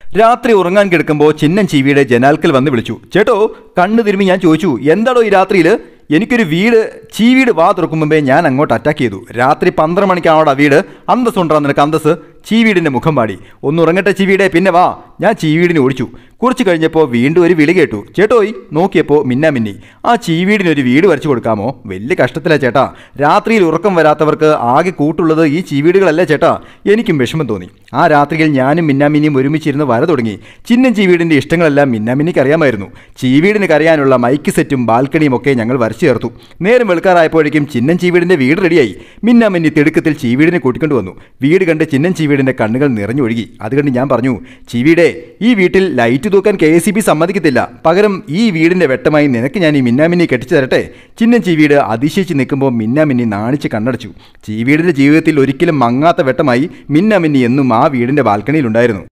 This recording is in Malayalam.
രാത്രി ഉറങ്ങാൻ കിടക്കുമ്പോൾ ചിന്നൻ ചീവിയുടെ ജനാൽക്കൽ വന്ന് വിളിച്ചു ചേട്ടോ കണ്ണു തിരുമ്പി ഞാൻ ചോദിച്ചു എന്താടോ ഈ രാത്രിയിൽ എനിക്കൊരു വീട് ചീവീട് വാ തുറക്കും മുമ്പേ ഞാൻ അങ്ങോട്ട് അറ്റാക്ക് ചെയ്തു രാത്രി പന്ത്രണ്ട് മണിക്കാണോടാ വീട് അന്തസ് ഉണ്ടാ നിനക്ക് അന്തസ് ചീവീടിന്റെ മുഖം പാടി ഒന്ന് ഉറങ്ങട്ടെ ചീവീടെ പിന്നെ വാ ഞാൻ ചീവീടിനെ ഓടിച്ചു കുറച്ച് കഴിഞ്ഞപ്പോൾ വീണ്ടും ഒരു വിളി കേട്ടു ചേട്ടോയ് നോക്കിയപ്പോൾ മിന്നാ മിന്നി ആ ചീവീടിന് ഒരു വീട് വരച്ചു കൊടുക്കാമോ വലിയ കഷ്ടത്തിലാ ചേട്ടാ രാത്രിയിൽ ഉറക്കം വരാത്തവർക്ക് ആകെ കൂട്ടുള്ളത് ഈ ചീവീടുകളല്ലേ ചേട്ടാ എനിക്കും വിഷമം തോന്നി ആ രാത്രിയിൽ ഞാനും മിന്നാമിനിയും ഒരുമിച്ചിരുന്ന് വര തുടങ്ങി ചിന്നൻ ചീവീടിന്റെ ഇഷ്ടങ്ങളെല്ലാം മിന്നാമിനിക്ക് അറിയാമായിരുന്നു ചീവീടിന് കരയാനുള്ള മൈക്ക് സെറ്റും ബാൽക്കണിയും ഒക്കെ ഞങ്ങൾ വരച്ചു ചേർത്തു നേരം വെളുക്കാറായപ്പോഴേക്കും ചിന്നൻ ചീവീടിന്റെ വീട് റെഡിയായി മിന്നാമിന്നി തിടുക്കത്തിൽ ചീവീടിനെ കൂട്ടിക്കൊണ്ടു വന്നു വീട് കണ്ട് ചിന്നൻ ചീവീടിന്റെ കണ്ണുകൾ നിറഞ്ഞൊഴുകി അത് കണ്ട് ഞാൻ പറഞ്ഞു ചീവീടെ ഈ വീട്ടിൽ ലൈറ്റ് തൂക്കാൻ കെ എസ് സമ്മതിക്കത്തില്ല പകരം ഈ വീടിന്റെ വെട്ടമായി നിനക്ക് ഞാൻ ഈ മിന്നാമിന്നി കെട്ടിച്ചു തരട്ടെ ചിന്നൻ ചീവീട് അതിശയിച്ച് നിൽക്കുമ്പോൾ മിന്നാമിന്നി നാണിച്ച് കണ്ണടച്ചു ചീവീടിന്റെ ജീവിതത്തിൽ ഒരിക്കലും മങ്ങാത്ത വെട്ടമായി മിന്നാമിന്നി എന്നും ആ വീടിന്റെ ബാൽക്കണിയിലുണ്ടായിരുന്നു